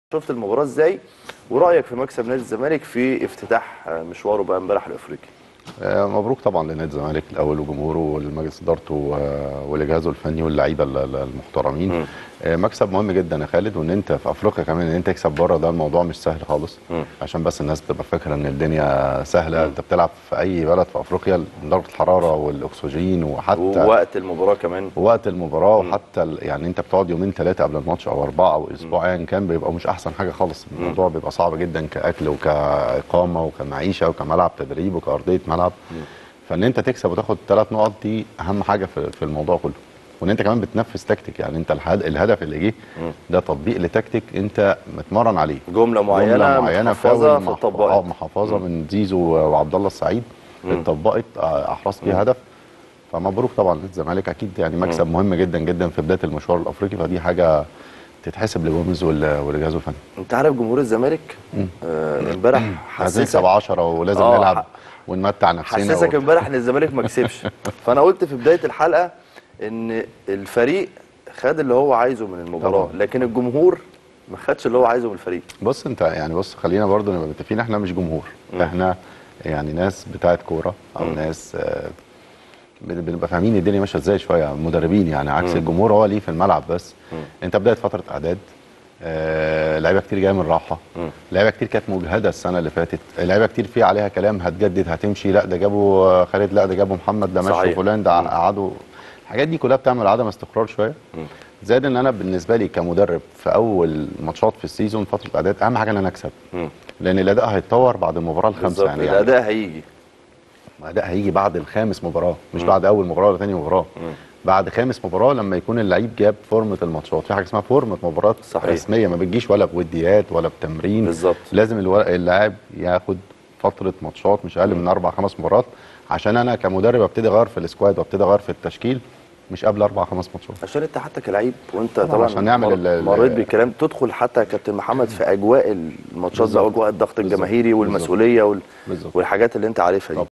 شفت المباراه ازاي ورايك في مكسب نادي الزمالك في افتتاح مشواره بقى امبارح الافريقي آه، مبروك طبعا لنادي الزمالك الاول وجمهوره ولمجلس ادارته آه، ولجهازه الفني واللعيبه ال- ال- المحترمين مم. آه، مكسب مهم جدا يا خالد وان انت في افريقيا كمان ان انت تكسب بره ده الموضوع مش سهل خالص مم. عشان بس الناس بتبقى فاكره ان الدنيا سهله انت بتلعب في اي بلد في افريقيا درجه الحراره والاكسجين وحتى ووقت المباراه كمان وقت المباراه وحتى ال- يعني انت بتقعد يومين ثلاثه قبل الماتش او اربعه او اسبوع ايا كان بيبقى مش احسن حاجه خالص الموضوع بيبقى صعب جدا كاكل وكاقامه وكمعيشه وكملعب تدريب وكارضيه ملعب فان انت تكسب وتاخد ثلاث نقط دي اهم حاجه في في الموضوع كله وان انت كمان بتنفذ تكتيك يعني انت الهد- الهدف اللي جه ده تطبيق لتكتيك انت متمرن عليه جمله معينه جمله معينه محفظه فاول في مح- الطبقات اه محفظه من زيزو وعبد الله السعيد اتطبقت آه، احرزت بيها هدف فمبروك طبعا للزمالك اكيد يعني مكسب مهم جدا جدا في بدايه المشوار الافريقي فدي حاجه تتحسب لجوميز وال- ولجهازه الفني انت عارف جمهور الزمالك آه، امبارح عايزين حسسك 10 ولازم آه، نلعب ح- ونمتع نفسنا حسسك و- امبارح ان الزمالك ما كسبش فانا قلت في بدايه الحلقه ان الفريق خد اللي هو عايزه من المباراه طبعا. لكن الجمهور ما خدش اللي هو عايزه من الفريق بص انت يعني بص خلينا برضو نبقى متفقين احنا مش جمهور احنا يعني ناس بتاعت كوره او ناس آه، بن- بنبقى فاهمين الدنيا ماشيه ازاي شويه مدربين يعني عكس الجمهور هو ليه في الملعب بس انت بدايه فتره اعداد آه، لعيبه كتير جايه من راحه لعيبه كتير كانت مجهده السنه اللي فاتت لعيبه كتير في عليها كلام هتجدد هتمشي لا ده جابوا آه، خالد لا ده جابوا محمد ده مشوا صحيح. فلان ده قعدوا الحاجات دي كلها بتعمل عدم استقرار شويه زائد ان انا بالنسبه لي كمدرب في اول ماتشات في السيزون فتره اعداد اهم حاجه ان انا اكسب مم. لان الاداء هيتطور بعد المباراه الخامسه بالظبط يعني, يعني الاداء هيجي الاداء هيجي بعد الخامس مباراه مش بعد اول مباراه ولا ثاني مباراه بعد خامس مباراه لما يكون اللعيب جاب فورمه الماتشات في حاجه اسمها فورمه مباراه صحيح. رسميه ما بتجيش ولا بوديات ولا بتمرين بالظبط. لازم الو- اللاعب ياخد فتره ماتشات مش اقل من اربع خمس مباريات عشان انا كمدرب ابتدي اغير في السكواد وابتدي اغير في التشكيل مش قبل اربع خمس ماتشات عشان انت حتى كلعيب وانت طبعاً طبعا عشان نعمل مر- ال- ال- مريت بالكلام تدخل حتى يا كابتن محمد في اجواء الماتشات بقى بالظبط. واجواء الضغط بالظبط. الجماهيري والمسؤوليه وال... بالظبط. والحاجات اللي انت عارفها دي